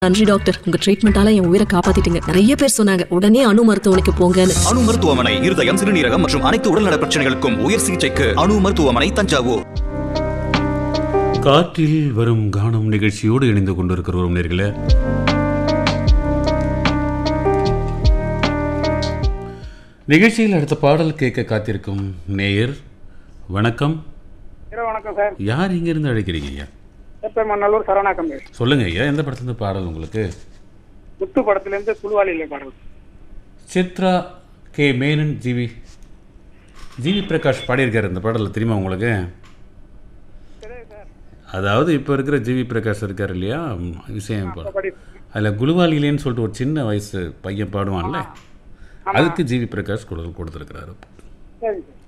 நன்றி டாக்டர் உங்க ட்ரீட்மெண்டால என் உயிரை காப்பாத்திட்டீங்க நிறைய பேர் சொன்னாங்க உடனே அணு மருத்துவமனைக்கு போங்கன்னு அணு மருத்துவமனை இருதயம் சிறுநீரகம் மற்றும் அனைத்து உடல்நல பிரச்சனைகளுக்கும் உயர் சிகிச்சைக்கு அணு மருத்துவமனை தஞ்சாவூர் காற்றில் வரும் கானம் நிகழ்ச்சியோடு இணைந்து கொண்டிருக்கிறோம் நேர்களே நிகழ்ச்சியில் அடுத்த பாடல் கேட்க காத்திருக்கும் நேயர் வணக்கம் இரவு வணக்கம் சார் யார் இங்கிருந்து அழைக்கிறீங்க ஐயா எப்ப மண்ணலூர் சரவணா கம்பேஷ் சொல்லுங்க ஐயா எந்த படத்துலேருந்து பாடல் உங்களுக்கு முத்து படத்திலிருந்து புல்வாளியில பாடல் Chitra K Menon GV GV Prakash பாடியிருக்காரு இந்த பாடலில் தெரியுமா உங்களுக்கு அதாவது இப்போ இருக்கிற ஜிவி பிரகாஷ் இருக்கார் இல்லையா ம், விஷயம் படி அதில் குலுவாலிலேன்னு சொல்லிட்டு ஒரு சின்ன வயசு பையன் பாடுவான்ல அதுக்கு ஜிவி பிரகாஷ் குரல் கொடுத்துருக்கிறாரு சரிங்க சார்